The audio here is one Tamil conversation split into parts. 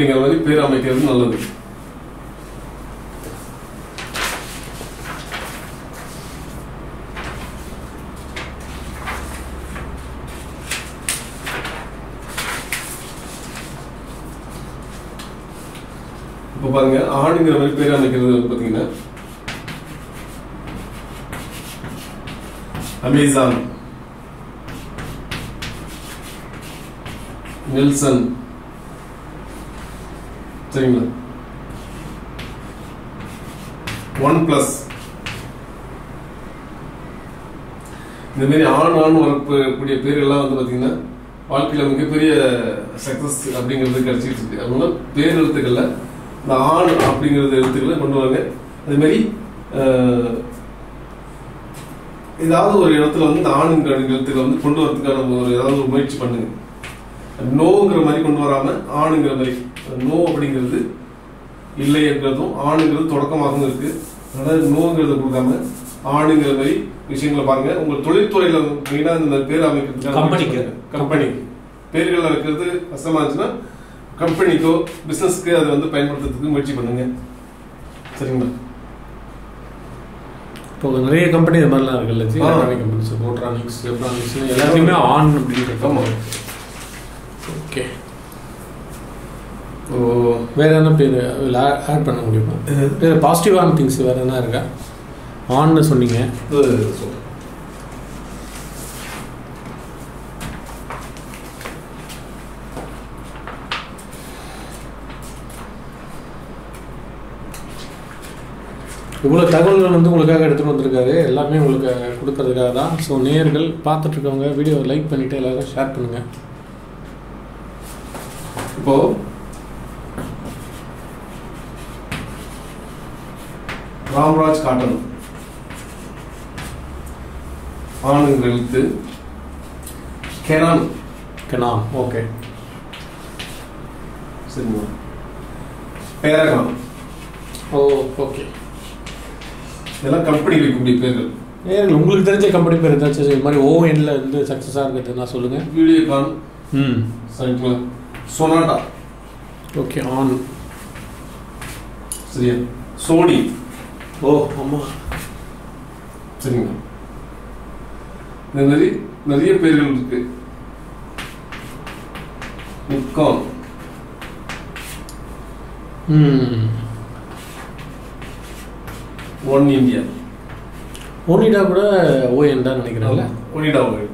அப்படிங்கிற மாதிரி பேர் அமைக்கிறது நல்லது இப்போ பாருங்க ஆணுங்கிற மாதிரி பேர் அமைக்கிறது வந்து பாத்தீங்கன்னா அமேசான் நெல்சன் சரிங்களா ஒன் பிளஸ் இந்த மாதிரி ஆண் ஆண் வரக்கூடிய பேர்கள்லாம் வந்து பாத்தீங்கன்னா வாழ்க்கையில மிகப்பெரிய சக்சஸ் அப்படிங்கிறது கிடைச்சிட்டு இருக்கு அதனால பேர் எழுத்துக்கள்ல இந்த ஆண் அப்படிங்கிறது எழுத்துக்களை கொண்டு வாங்க அதே மாதிரி அஹ், ஏதாவது ஒரு இடத்துல வந்து இந்த ஆணுங்கிற எழுத்துக்களை வந்து கொண்டு வரதுக்கான ஒரு ஏதாவது ஒரு முயற்சி பண்ணுங்க நோங்கிற மாதிரி கொண்டு வராம ஆணுங்கிற மாதிரி நோ அப்படிங்கிறது இல்லை என்கிறதும் ஆணுங்கிறது தொடக்கமாகவும் இருக்கு அதனால நோங்கிறத கொடுக்காம ஆணுங்கிற மாதிரி விஷயங்களை பாருங்க உங்க தொழில்துறையில மெயினா இந்த பேர் அமைக்கிறதுக்காக கம்பெனிக்கு. கம்பெனி பேர்கள் வைக்கிறது கஷ்டமா இருந்துச்சுன்னா கம்பெனிக்கோ பிசினஸ்க்கு அதை வந்து பயன்படுத்துறதுக்கு முயற்சி பண்ணுங்க சரிங்களா இப்போ நிறைய கம்பெனி இது மாதிரிலாம் இருக்குல்ல ஜி ஆ. எலக்ட்ரானிக் கம்பெனிஸ் போட்ரானிக்ஸ் எலக்ட்ரானிக்ஸ் எல்லாத்தையுமே ஆன் அப்படின்னு ஆமா. ஓகே ஓ வேற என்ன பேர் ஆட் பண்ண முடியுமா வேற பாசிட்டிவான திங்ஸ் வேற என்ன இருக்கா ஆன்னு சொன்னீங்க இது சொல்றேன். இவ்வளோ தகவல்கள் வந்து உங்களுக்காக எடுத்துகிட்டு வந்திருக்காரு எல்லாமே உங்களுக்கு கொடுக்கறதுக்காக தான் ஸோ நேயர்கள் பார்த்துட்டு இருக்கவங்க வீடியோவை லைக் பண்ணிவிட்டு எல்லாரும் ஷேர் பண்ணுங்கள் இப்போ ராம்ராஜ் காட்டன் ஆணுங்கிற எழுத்து கெனான் கெனான் ஓகே சரிங்களா பேரகான் ஓ ஓகே இதெல்லாம் கம்பெனி வைக்கக்கூடிய பேர்கள் நேயர்கள் உங்களுக்கு தெரிஞ்ச கம்பெனி பேர் ஏதாச்சும் இது மாதிரி ஓஎன்ல வந்து சக்ஸஸாக இருக்கிறதுனா சொல்லுங்கள் வீடியோகான் ம் சரிங்களா சொனாட்டா ஓகே ஆன் சரியா சோனி ஓ ஆமாம் சரிங்களா இந்த மாதிரி நிறைய பேர்கள் இருக்கு நிக்கான் ம் ஒன் இந்தியா ஒனிடா கூட ஓஎன் தான் நினைக்கிறேன்ல ஒனிடா ஒரு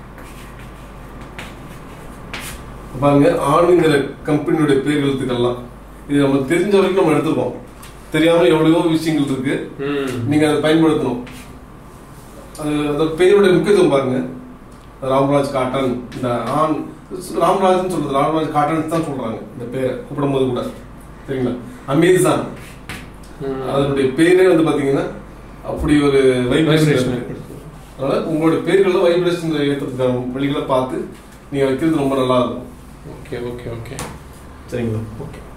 பாருங்க ஆணுங்கிற கம்பெனியோட பேர் எழுத்துக்கள்லாம் இது நம்ம தெரிஞ்ச வரைக்கும் நம்ம எடுத்துருக்கோம் தெரியாம எவ்வளவோ விஷயங்கள் இருக்கு ம் நீங்க அதை பயன்படுத்தணும் அது அந்த பெயரோட முக்கியத்துவம் பாருங்க ராம்ராஜ் காட்டன் இந்த ஆண் ராம்ராஜ்னு சொல்றது ராம்ராஜ் காட்டன் தான் சொல்றாங்க இந்த பேரை கூப்பிடும்போது கூட சரிங்களா அமேசான் ம். அதனுடைய பேரே வந்து பாத்தீங்கன்னா அப்படி ஒரு வைப்ரேஷன் Vibration. இருக்கு அதனால உங்களுடைய பேர்கள்ல வைப்ரேஷன் ஏற்றுறதுக்கான வழிகளை பார்த்து நீங்க வைக்கிறது ரொம்ப நல்லா இருக்கும் ஓகே ஓகே ஓகே சரிங்களா ஓகே